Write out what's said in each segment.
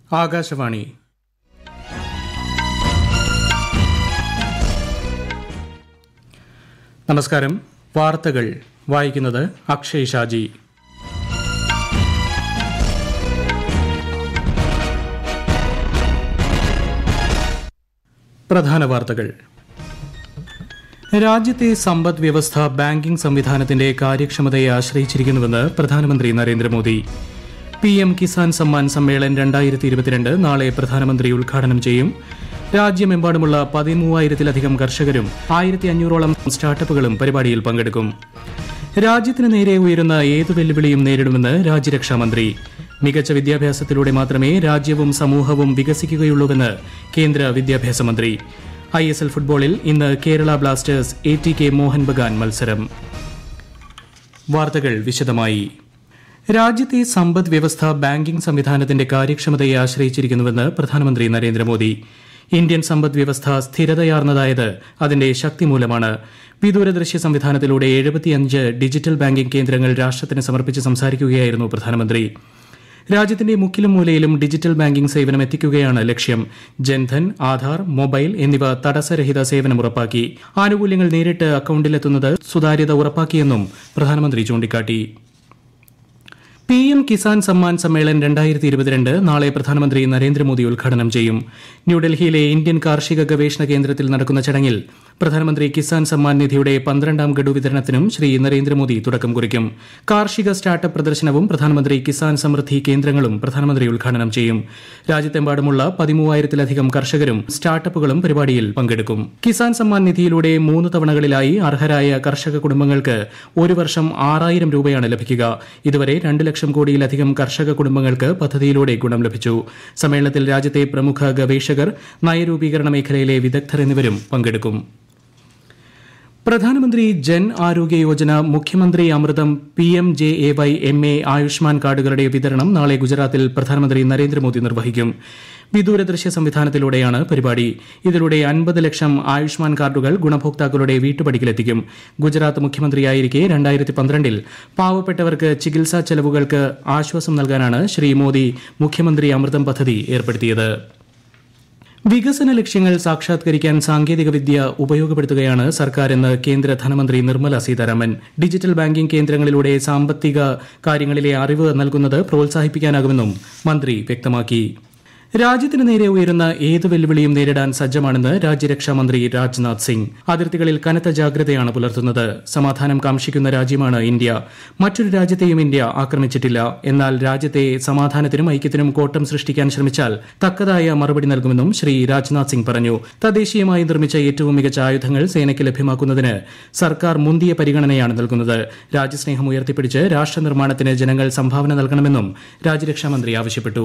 ആകാശവാണി നമസ്കാരം വാർത്തകൾ വായിക്കുന്നത് അക്ഷയ് ഷാജി പ്രധാന വാർത്തകൾ രാജ്യത്തെ സമ്പദ് വ്യവസ്ഥ ബാങ്കിംഗ് സംവിധാനത്തിന്റെ കാര്യക്ഷമതയെ ആശ്രയിച്ചിരിക്കുന്നുവെന്ന് പ്രധാനമന്ത്രി നരേന്ദ്രമോദി പി എം കിസാൻ സമ്മാൻ സമ്മേളൻ രണ്ടായിരത്തി ഇരുപത്തിരണ്ട് നാളെ പ്രധാനമന്ത്രി ഉദ്ഘാടനം ചെയ്യും രാജ്യമെമ്പാടുമുള്ള പതിമൂവായിരത്തിലധികം കർഷകരും ആയിരത്തി അഞ്ഞൂറോളം സ്റ്റാർട്ടപ്പുകളും പരിപാടിയിൽ പങ്കെടുക്കും രാജ്യത്തിന് നേരെ ഉയരുന്ന ഏതു വെല്ലുവിളിയും നേരിടുമെന്ന് രാജ്യരക്ഷാമന്ത്രി മികച്ച വിദ്യാഭ്യാസത്തിലൂടെ മാത്രമേ രാജ്യവും സമൂഹവും വികസിക്കുകയുള്ളൂവെന്ന് കേന്ദ്ര വിദ്യാഭ്യാസ മന്ത്രി ഐ എസ് എൽ ഫുട്ബോളിൽ ഇന്ന് Kerala Blasters A T K Mohan Bagan മത്സരം വാർത്തകൾ വിശദമായി രാജ്യത്തെ സമ്പദ് വ്യവസ്ഥ ബാങ്കിംഗ് സംവിധാനത്തിന്റെ കാര്യക്ഷമതയെ ആശ്രയിച്ചിരിക്കുന്നുവെന്ന് പ്രധാനമന്ത്രി നരേന്ദ്രമോദി ഇന്ത്യൻ സമ്പദ് വ്യവസ്ഥ സ്ഥിരതയാർന്നതായത് അതിന്റെ ശക്തി മൂലമാണ് വിദൂരദൃശ്യ സംവിധാനത്തിലൂടെ എഴുപത്തിയഞ്ച് ഡിജിറ്റൽ ബാങ്കിംഗ് കേന്ദ്രങ്ങൾ രാഷ്ട്രത്തിന് സമർപ്പിച്ച് സംസാരിക്കുകയായിരുന്നു പ്രധാനമന്ത്രി രാജ്യത്തിന്റെ മുക്കിലും മൂലയിലും ഡിജിറ്റൽ ബാങ്കിംഗ് സേവനം എത്തിക്കുകയാണ് ലക്ഷ്യം ജൻധൻ ആധാർ മൊബൈൽ എന്നിവ തടസ്സരഹിത സേവനം ഉറപ്പാക്കി ആനുകൂല്യങ്ങൾ നേരിട്ട് അക്കൌണ്ടിലെത്തുന്നത് സുതാര്യത ഉറപ്പാക്കിയെന്നും പ്രധാനമന്ത്രി ചൂണ്ടിക്കാട്ടി പി എം കിസാൻ സമ്മാൻ സമ്മേളൻ രണ്ടായിരത്തി ഇരുപത്തിരണ്ട് നാളെ പ്രധാനമന്ത്രി നരേന്ദ്രമോദി ഉദ്ഘാടനം ചെയ്യും ന്യൂഡൽഹിയിലെ ഇന്ത്യൻ കാർഷിക ഗവേഷണ കേന്ദ്രത്തിൽ നടക്കുന്ന ചടങ്ങിൽ പ്രധാനമന്ത്രി കിസാൻ സമ്മാൻ നിധിയുടെ പന്ത്രണ്ടാം ഗഡു വിതരണത്തിനും ശ്രീ നരേന്ദ്രമോദി തുടക്കം കുറിക്കും കാർഷിക സ്റ്റാർട്ടപ്പ് പ്രദർശനവും പ്രധാനമന്ത്രി കിസാൻ സമൃദ്ധി കേന്ദ്രങ്ങളും പ്രധാനമന്ത്രി ഉദ്ഘാടനം ചെയ്യും രാജ്യത്തെമ്പാടുമുള്ള പതിമൂവായിരത്തിലധികം കർഷകരും സ്റ്റാർട്ടപ്പുകളും പരിപാടിയിൽ പങ്കെടുക്കും കിസാൻ സമ്മാൻ നിധിയിലൂടെ മൂന്ന് തവണകളിലായി അർഹരായ കർഷക കുടുംബങ്ങൾക്ക് ഒരു വർഷം ആറായിരം രൂപയാണ് ലഭിക്കുക ഇതുവരെ രണ്ട് ലക്ഷം കോടിയിലധികം കർഷക കുടുംബങ്ങൾക്ക് പദ്ധതിയിലൂടെ ഗുണം ലഭിച്ചു സമ്മേളനത്തിൽ രാജ്യത്തെ പ്രമുഖ ഗവേഷകർ നയരൂപീകരണ മേഖലയിലെ വിദഗ്ധർ എന്നിവരും പങ്കെടുക്കും പ്രധാനമന്ത്രി Jan Arogya Yojana Mukhyamantri Amrutam P M J A Y M A Ayushman കാർഡുകളുടെ വിതരണം നാളെ ഗുജറാത്തിൽ പ്രധാനമന്ത്രി നരേന്ദ്രമോദി നിർവഹിക്കും വിദൂരദൃശ്യ സംവിധാനത്തിലൂടെയാണ് പരിപാടി ഇതിലൂടെ അൻപത് ലക്ഷം ആയുഷ്മാൻ കാർഡുകൾ ഗുണഭോക്താക്കളുടെ വീട്ടുപടിക്കലെത്തിക്കും ഗുജറാത്ത് മുഖ്യമന്ത്രിയായിരിക്കെ രണ്ടായിരത്തി പന്ത്രണ്ടിൽ പാവപ്പെട്ടവർക്ക് ചികിത്സാ ചെലവുകൾക്ക് ആശ്വാസം നൽകാനാണ് ശ്രീ മോദി മുഖ്യമന്ത്രി അമൃതം പദ്ധതി ഏർപ്പെടുത്തിയത് വികസന ലക്ഷ്യങ്ങൾ സാക്ഷാത്കരിക്കാൻ സാങ്കേതികവിദ്യ ഉപയോഗപ്പെടുത്തുകയാണ് സർക്കാരെന്ന് കേന്ദ്ര ധനമന്ത്രി നിർമ്മല സീതാരാമൻ ഡിജിറ്റൽ ബാങ്കിംഗ് കേന്ദ്രങ്ങളിലൂടെ സാമ്പത്തിക കാര്യങ്ങളിലെ അറിവ് നൽകുന്നത് പ്രോത്സാഹിപ്പിക്കാനാകുമെന്നും മന്ത്രി വ്യക്തമാക്കി രാജ്യത്തിന് നേരെ ഉയരുന്ന ഏത് വെല്ലുവിളിയും നേരിടാൻ സജ്ജമാണെന്ന് രാജ്യരക്ഷാ മന്ത്രി രാജ്നാഥ് സിംഗ് അതിർത്തികളിൽ കനത്ത ജാഗ്രതയാണ് പുലർത്തുന്നത് സമാധാനം കാംക്ഷിക്കുന്ന രാജ്യമാണ് ഇന്ത്യ മറ്റൊരു രാജ്യത്തെയും ഇന്ത്യ ആക്രമിച്ചിട്ടില്ല എന്നാൽ രാജ്യത്തെ സമാധാനത്തിനും ഐക്യത്തിനും കോട്ടം സൃഷ്ടിക്കാൻ ശ്രമിച്ചാൽ തക്കതായ മറുപടി നൽകുമെന്നും ശ്രീ രാജ്നാഥ് സിംഗ് പറഞ്ഞു തദ്ദേശീയമായി നിർമ്മിച്ച ഏറ്റവും മികച്ച ആയുധങ്ങൾ സേനയ്ക്ക് ലഭ്യമാക്കുന്നതിന് സർക്കാർ മുന്തിയ പരിഗണനയാണ് നൽകുന്നത് രാജ്യസ്നേഹം ഉയർത്തിപ്പിടിച്ച് രാഷ്ട്ര നിർമ്മാണത്തിന് ജനങ്ങൾ സംഭാവന നൽകണമെന്നും രാജ്യരക്ഷാമന്ത്രി ആവശ്യപ്പെട്ടു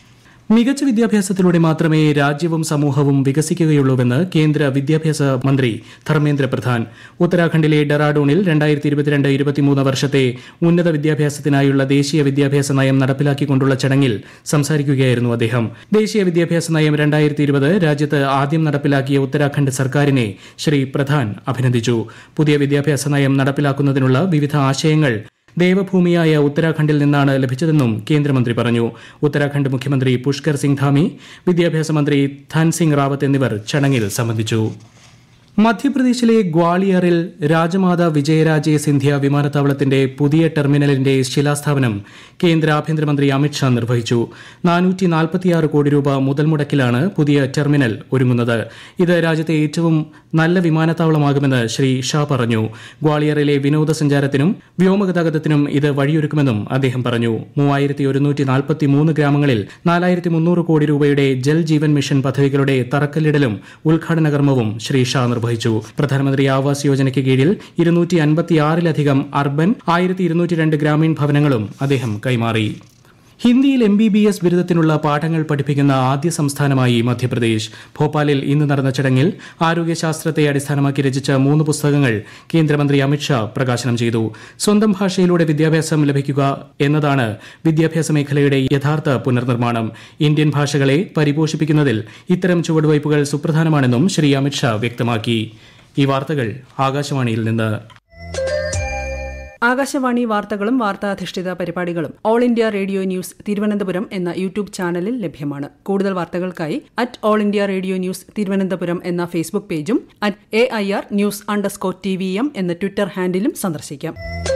മികച്ച വിദ്യാഭ്യാസത്തിലൂടെ മാത്രമേ രാജ്യവും സമൂഹവും വികസിക്കുകയുള്ളൂവെന്ന് കേന്ദ്ര വിദ്യാഭ്യാസ മന്ത്രി ധർമ്മേന്ദ്ര പ്രധാൻ ഉത്തരാഖണ്ഡിലെ ഡെറാഡൂണിൽ രണ്ടായിരത്തി ഇരുപത്തിരണ്ട് ഇരുപത്തിമൂന്ന് വർഷത്തെ ഉന്നത വിദ്യാഭ്യാസത്തിനായുള്ള ദേശീയ വിദ്യാഭ്യാസ നയം നടപ്പിലാക്കിക്കൊണ്ടുള്ള ചടങ്ങിൽ സംസാരിക്കുകയായിരുന്നു അദ്ദേഹം ദേശീയ വിദ്യാഭ്യാസ നയം രണ്ടായിരത്തി ഇരുപത് രാജ്യത്ത് ആദ്യം നടപ്പിലാക്കിയ ഉത്തരാഖണ്ഡ് സർക്കാരിനെ ശ്രീ പ്രധാൻ അഭിനന്ദിച്ചു പുതിയ വിദ്യാഭ്യാസ നയം നടപ്പിലാക്കുന്നതിനുള്ള വിവിധ ആശയങ്ങൾ ദേവഭൂമിയായ ഉത്തരാഖണ്ഡിൽ നിന്നാണ് ലഭിച്ചതെന്നും കേന്ദ്രമന്ത്രി പറഞ്ഞു ഉത്തരാഖണ്ഡ് മുഖ്യമന്ത്രി പുഷ്കർ സിംഗ് ധാമി വിദ്യാഭ്യാസ മന്ത്രി ധൻ സിംഗ് റാവത്ത് എന്നിവർ ചടങ്ങിൽ സംബന്ധിച്ചു മധ്യപ്രദേശിലെ ഗ്വാളിയറിൽ രാജമാത വിജയരാജെ സിന്ധ്യ വിമാനത്താവളത്തിന്റെ പുതിയ ടെർമിനലിന്റെ ശിലാസ്ഥാപനം കേന്ദ്ര ആഭ്യന്തരമന്ത്രി അമിത്ഷാ നിർവഹിച്ചു നാനൂറ്റി നാൽപ്പത്തിയാറ് കോടി രൂപ മുതൽ മുടക്കിലാണ് പുതിയ ടെർമിനൽ ഒരുങ്ങുന്നത് ഇത് രാജ്യത്തെ ഏറ്റവും നല്ല വിമാനത്താവളമാകുമെന്ന് ശ്രീ ഷാ പറഞ്ഞു ഗ്വാളിയറിലെ വിനോദസഞ്ചാരത്തിനും വ്യോമഗതാഗതത്തിനും ഇത് വഴിയൊരുക്കുമെന്നും അദ്ദേഹം പറഞ്ഞു മൂവായിരത്തി ഒരുന്നൂറ്റി നാൽപ്പത്തി മൂന്ന് ഗ്രാമങ്ങളിൽ നാലായിരത്തി മുന്നൂറ് കോടി രൂപയുടെ ജൽ ജീവൻ മിഷൻ പദ്ധതികളുടെ തറക്കല്ലിടലും ഉദ്ഘാടന കർമ്മവും ശ്രീ ഷാ നിർവഹിച്ചു പ്രധാനമന്ത്രി ആവാസ് യോജനയ്ക്ക് കീഴിൽ ഇരുന്നൂറ്റി അൻപത്തിയാറിലധികം അർബൻ ആയിരത്തി ഇരുന്നൂറ്റി രണ്ട് ഗ്രാമീൺ ഭവനങ്ങളും അദ്ദേഹം കൈമാറി ഹിന്ദിയിൽ എം ബി ബി എസ് ബിരുദത്തിനുള്ള പാഠങ്ങൾ പഠിപ്പിക്കുന്ന ആദ്യ സംസ്ഥാനമായി മധ്യപ്രദേശ് ഭോപ്പാലിൽ ഇന്ന് നടന്ന ചടങ്ങിൽ ആരോഗ്യശാസ്ത്രത്തെ അടിസ്ഥാനമാക്കി രചിച്ച മൂന്ന് പുസ്തകങ്ങൾ കേന്ദ്രമന്ത്രി അമിത്ഷാ പ്രകാശനം ചെയ്തു സ്വന്തം ഭാഷയിലൂടെ വിദ്യാഭ്യാസം ലഭിക്കുക എന്നതാണ് വിദ്യാഭ്യാസ മേഖലയുടെ യഥാർത്ഥ പുനർനിർമ്മാണം ഇന്ത്യൻ ഭാഷകളെ പരിപോഷിപ്പിക്കുന്നതിൽ ഇത്തരം ചുവടുവയ്പുകൾ സുപ്രധാനമാണെന്നും ശ്രീ അമിത്ഷാ വ്യക്തമാക്കി ഈ വാർത്തകൾ ആകാശവാണിയിൽ നിന്ന് ആകാശവാണി വാർത്തകളും വാർത്താധിഷ്ഠിത പരിപാടികളും all India radio news Thiruvananthapuram എന്ന യൂട്യൂബ് ചാനലിൽ ലഭ്യമാണ് കൂടുതൽ വാർത്തകൾക്കായി at all India radio news Thiruvananthapuram എന്ന ഫേസ്ബുക്ക് പേജും at A I R news underscore T V M എന്ന ട്വിറ്റർ ഹാൻഡിലും സന്ദർശിക്കാം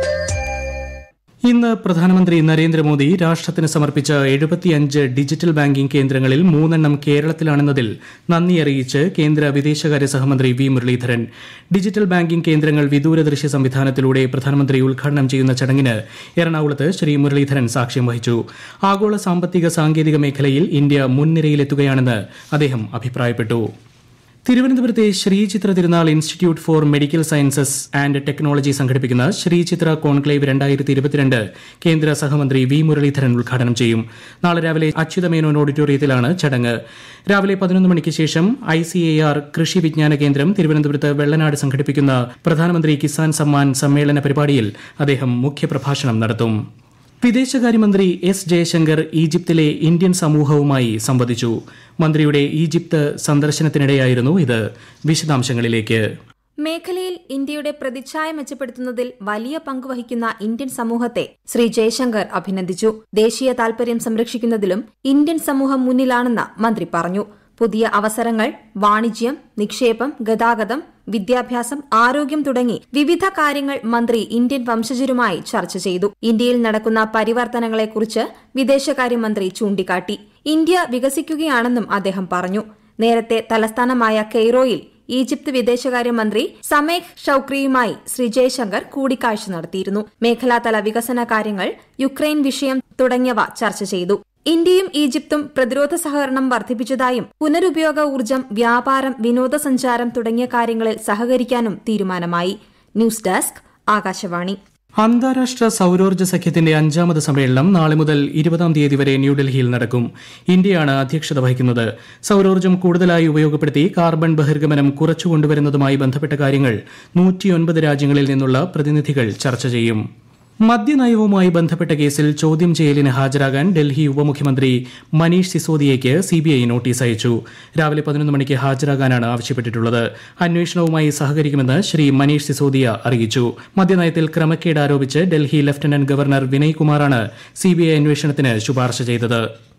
ഇന്ന് പ്രധാനമന്ത്രി നരേന്ദ്രമോദി രാഷ്ട്രത്തിന് സമർപ്പിച്ച എഴുപത്തിയഞ്ച് ഡിജിറ്റൽ ബാങ്കിംഗ് കേന്ദ്രങ്ങളിൽ മൂന്നെണ്ണം കേരളത്തിലാണെന്നതിൽ നന്ദി അറിയിച്ച് കേന്ദ്ര വിദേശകാര്യ സഹമന്ത്രി വി മുരളീധരൻ ഡിജിറ്റൽ ബാങ്കിംഗ് കേന്ദ്രങ്ങൾ വിദൂര ദൃശ്യ സംവിധാനത്തിലൂടെ പ്രധാനമന്ത്രി ഉദ്ഘാടനം ചെയ്യുന്ന ചടങ്ങിന് എറണാകുളത്ത് ശ്രീ മുരളീധരൻ സാക്ഷ്യം വഹിച്ചു ആഗോള സാമ്പത്തിക സാങ്കേതിക മേഖലയിൽ ഇന്ത്യ മുൻനിരയിലെത്തുകയാണെന്ന് അദ്ദേഹം അഭിപ്രായപ്പെട്ടു തിരുവനന്തപുരത്തെ Sree Chitra Tirunal institute for medical sciences and technology സംഘടിപ്പിക്കുന്ന ശ്രീചിത്ര കോൺക്ലേവ് രണ്ടായിരത്തി ഇരുപത്തിരണ്ട് കേന്ദ്ര സഹമന്ത്രി വി മുരളീധരൻ ഉദ്ഘാടനം ചെയ്യും നാളെ രാവിലെ അച്യുതമേനോൻ ഓഡിറ്റോറിയത്തിലാണ് ചടങ്ങ് രാവിലെ പതിനൊന്ന് മണിക്ക് ശേഷം ഐ സി എ ആർ കൃഷി വിജ്ഞാന കേന്ദ്രം തിരുവനന്തപുരത്ത് വെള്ളനാട് സംഘടിപ്പിക്കുന്ന പ്രധാനമന്ത്രി കിസാൻ സമ്മാൻ സമ്മേളന പരിപാടിയിൽ അദ്ദേഹം മുഖ്യപ്രഭാഷണം നടത്തും വിദേശകാര്യമന്ത്രി എസ് ജയശങ്കർ ഈജിപ്തിലെ ഇന്ത്യൻ സമൂഹവുമായി സംവദിച്ചു മന്ത്രിയുടെ ഈജിപ്ത് സന്ദർശനത്തിനിടെയായിരുന്നു ഇത് വിശദാംശങ്ങളിലേക്ക് മേഖലയിൽ ഇന്ത്യയുടെ പ്രതിച്ഛായ മെച്ചപ്പെടുത്തുന്നതിൽ വലിയ പങ്കുവഹിക്കുന്ന ഇന്ത്യൻ സമൂഹത്തെ ശ്രീ ജയശങ്കർ അഭിനന്ദിച്ചു ദേശീയ താൽപര്യം സംരക്ഷിക്കുന്നതിലും ഇന്ത്യൻ സമൂഹം മുന്നിലാണെന്ന് മന്ത്രി പറഞ്ഞു പുതിയ അവസരങ്ങൾ വാണിജ്യം നിക്ഷേപം ഗതാഗതം വിദ്യാഭ്യാസം ആരോഗ്യം തുടങ്ങി വിവിധ കാര്യങ്ങൾ മന്ത്രി ഇന്ത്യൻ വംശജരുമായി ചർച്ച ചെയ്തു ഇന്ത്യയിൽ നടക്കുന്ന പരിവർത്തനങ്ങളെക്കുറിച്ച് വിദേശകാര്യമന്ത്രി ചൂണ്ടിക്കാട്ടി ഇന്ത്യ വികസിക്കുകയാണെന്നും അദ്ദേഹം പറഞ്ഞു നേരത്തെ തലസ്ഥാനമായ കെയ്റോയിൽ ഈജിപ്ത് വിദേശകാര്യമന്ത്രി സമേഖ് ഷൌക്രിയുമായി ശ്രീ ജയശങ്കർ കൂടിക്കാഴ്ച നടത്തിയിരുന്നു മേഖലാതല വികസന കാര്യങ്ങൾ യുക്രൈൻ വിഷയം തുടങ്ങിയവ ചർച്ച ചെയ്തു ഇന്ത്യയും ഈജിപ്തും പ്രതിരോധ സഹകരണം വർദ്ധിപ്പിച്ചതായും പുനരുപയോഗ ഊർജ്ജം വ്യാപാരം വിനോദസഞ്ചാരം തുടങ്ങിയ കാര്യങ്ങളിൽ സഹകരിക്കാനും തീരുമാനമായി ന്യൂസ് ഡെസ്ക് ആകാശവാണി അന്താരാഷ്ട്ര സൌരോർജ്ജ സഖ്യത്തിന്റെ അഞ്ചാമത് സമ്മേളനം നാളെ മുതൽ ഇരുപതാം തീയതി വരെ ന്യൂഡൽഹിയിൽ നടക്കും ഇന്ത്യയാണ് അധ്യക്ഷത വഹിക്കുന്നത് സൌരോർജ്ജം കൂടുതലായി ഉപയോഗപ്പെടുത്തി കാർബൺ ബഹിർഗമനം കുറച്ചുകൊണ്ടുവരുന്നതുമായി ബന്ധപ്പെട്ട കാര്യങ്ങൾ നൂറ്റിയൊൻപത് രാജ്യങ്ങളിൽ നിന്നുള്ള പ്രതിനിധികൾ ചർച്ച ചെയ്യും മദ്യനയവുമായി ബന്ധപ്പെട്ട കേസിൽ ചോദ്യം ചെയ്യലിന് ഹാജരാകാൻ ഡൽഹി ഉപമുഖ്യമന്ത്രി മനീഷ് സിസോദിയയ്ക്ക് സിബിഐ നോട്ടീസ് അയച്ചു രാവിലെ പതിനൊന്ന് മണിക്ക് ഹാജരാകാനാണ് ആവശ്യപ്പെട്ടിട്ടുള്ളത് അന്വേഷണവുമായി സഹകരിക്കുമെന്ന് ശ്രീ മനീഷ് സിസോദിയ അറിയിച്ചു മദ്യനയത്തിൽ ക്രമക്കേട് ആരോപിച്ച് ഡൽഹി ലഫ്റ്റനന്റ് ഗവർണർ വിനയ് കുമാറാണ് സിബിഐ അന്വേഷണത്തിന് ശുപാർശ ചെയ്തത്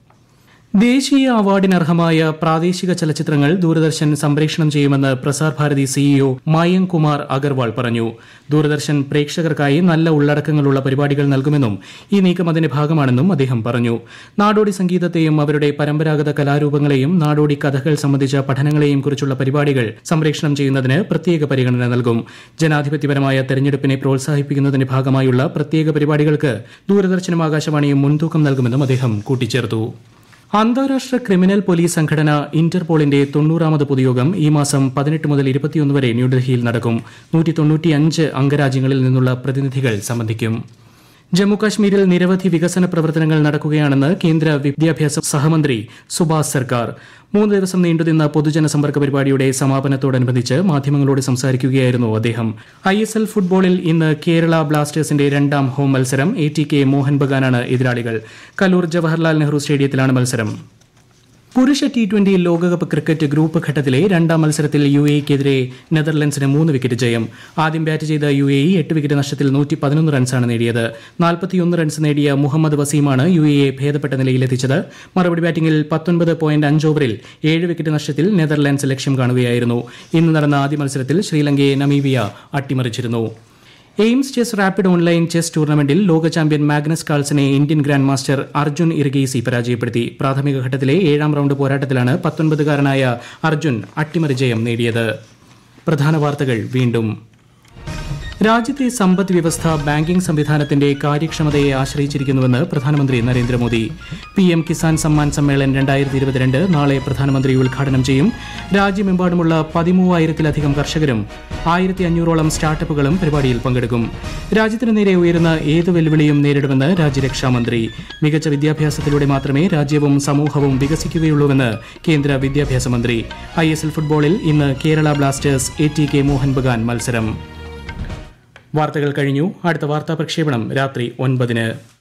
ദേശീയ അവാർഡിനർഹമായ പ്രാദേശിക ചലച്ചിത്രങ്ങൾ ദൂരദർശൻ സംപ്രേഷണം ചെയ്യുമെന്ന് പ്രസാർ ഭാരതി സിഇഒ മായങ്ക് കുമാർ അഗർവാൾ പറഞ്ഞു ദൂരദർശൻ പ്രേക്ഷകർക്കായി നല്ല ഉള്ളടക്കങ്ങളുള്ള പരിപാടികൾ നൽകുമെന്നും ഈ നീക്കം അതിന്റെ ഭാഗമാണെന്നും അദ്ദേഹം പറഞ്ഞു നാടോടി സംഗീതത്തെയും അവരുടെ പരമ്പരാഗത കലാരൂപങ്ങളെയും നാടോടി കഥകൾ സംബന്ധിച്ച പഠനങ്ങളെയും കുറിച്ചുള്ള പരിപാടികൾ സംപ്രേഷണം ചെയ്യുന്നതിന് പ്രത്യേക പരിഗണന നൽകും ജനാധിപത്യപരമായ തെരഞ്ഞെടുപ്പിനെ പ്രോത്സാഹിപ്പിക്കുന്നതിന്റെ ഭാഗമായുള്ള പ്രത്യേക പരിപാടികൾക്ക് ദൂരദർശനും ആകാശവാണിയും മുൻതൂക്കം നൽകുമെന്നും അദ്ദേഹം കൂട്ടിച്ചേർത്തു അന്താരാഷ്ട്ര ക്രിമിനൽ പോലീസ് സംഘടന ഇന്റർപോളിന്റെ തൊണ്ണൂറാമത് പൊതുയോഗം ഈ മാസം പതിനെട്ട് മുതൽ ഇരുപത്തിയൊന്ന് വരെ ന്യൂഡൽഹിയിൽ നടക്കും നൂറ്റി തൊണ്ണൂറ്റിയഞ്ച് അംഗരാജ്യങ്ങളിൽ നിന്നുള്ള പ്രതിനിധികൾ സംബന്ധിക്കും ജമ്മുകാശ്മീരിൽ നിരവധി വികസന പ്രവർത്തനങ്ങൾ നടക്കുകയാണെന്ന് കേന്ദ്ര വിദ്യാഭ്യാസ സഹമന്ത്രി സുഭാഷ് സർക്കാർ മൂന്ന് ദിവസം നീണ്ടുനിന്ന പൊതുജന സമ്പർക്ക പരിപാടിയുടെ സമാപനത്തോടനുബന്ധിച്ച് മാധ്യമങ്ങളോട് സംസാരിക്കുകയായിരുന്നു അദ്ദേഹം ഐ എസ് എൽ ഫുട്ബോളിൽ ഇന്ന് കേരള ബ്ലാസ്റ്റേഴ്സിന്റെ രണ്ടാം ഹോം മത്സരം എ ടി കെ മോഹൻ ബഗാനാണ് എതിരാളികൾ കലൂർ ജവഹർലാൽ നെഹ്റു സ്റ്റേഡിയത്തിലാണ് മത്സരം പുരുഷ ടി ട്വന്റി ലോകകപ്പ് ക്രിക്കറ്റ് ഗ്രൂപ്പ് ഘട്ടത്തിലെ രണ്ടാം മത്സരത്തിൽ യു എക്കെതിരെ നെതർലൻഡ്സിന് മൂന്ന് വിക്കറ്റ് ജയം ആദ്യം ബാറ്റ് ചെയ്ത യു എ എട്ട് വിക്കറ്റ് നഷ്ടത്തിൽ നൂറ്റി പതിനൊന്ന് റൺസാണ് നേടിയത് നാൽപ്പത്തിയൊന്ന് റൺസ് നേടിയ മുഹമ്മദ് വസീമാണ് യു എയെ ഭേദപ്പെട്ട നിലയിലെത്തിച്ചത് മറുപടി ബാറ്റിംഗിൽ പത്തൊൻപത് പോയിന്റ് അഞ്ച് ഓവറിൽ ഏഴ് വിക്കറ്റ് നഷ്ടത്തിൽ നെതർലൻഡ്സ് ലക്ഷ്യം കാണുകയായിരുന്നു ഇന്ന് നടന്ന ആദ്യ മത്സരത്തിൽ ശ്രീലങ്കയെ നമീബിയ അട്ടിമറിച്ചിരുന്നു Aimchess rapid online chess ടൂർണമെന്റിൽ ലോക ചാമ്പ്യൻ മാഗ്നസ് കാൾസിനെ Indian grand master Arjun Erigaisi പരാജയപ്പെടുത്തി പ്രാഥമിക ഘട്ടത്തിലെ ഏഴാം റൌണ്ട് പോരാട്ടത്തിലാണ് പത്തൊൻപതുകാരനായ അർജുൻ അട്ടിമറി ജയം നേടിയത് പ്രധാന വാർത്തകൾ വീണ്ടും രാജ്യത്തെ സമ്പദ് വ്യവസ്ഥ ബാങ്കിംഗ് സംവിധാനത്തിന്റെ കാര്യക്ഷമതയെ ആശ്രയിച്ചിരിക്കുന്നുവെന്ന് പ്രധാനമന്ത്രി നരേന്ദ്രമോദി പി എം കിസാൻ സമ്മാൻ സമ്മേളൻ രണ്ടായിരത്തി ഇരുപത്തിരണ്ട് നാളെ പ്രധാനമന്ത്രി ഉദ്ഘാടനം ചെയ്യും രാജ്യമെമ്പാടുമുള്ള പതിമൂവായിരത്തിലധികം കർഷകരും ആയിരത്തി അഞ്ഞൂറോളം സ്റ്റാർട്ടപ്പുകളും പരിപാടിയിൽ പങ്കെടുക്കും രാജ്യത്തിന് നേരെ ഉയരുന്ന ഏത് വെല്ലുവിളിയും നേരിടുമെന്ന് രാജ്യരക്ഷാമന്ത്രി മികച്ച വിദ്യാഭ്യാസത്തിലൂടെ മാത്രമേ രാജ്യവും സമൂഹവും വികസിക്കുകയുള്ളൂവെന്ന് കേന്ദ്ര വിദ്യാഭ്യാസ മന്ത്രി ഐ എസ് എൽ ഫുട്ബോളിൽ ഇന്ന് Kerala Blasters A T K Mohan Bagan മത്സരം വാർത്തകൾ കഴിഞ്ഞു അടുത്ത വാർത്താ പ്രക്ഷേപണം രാത്രി ഒൻപതിന്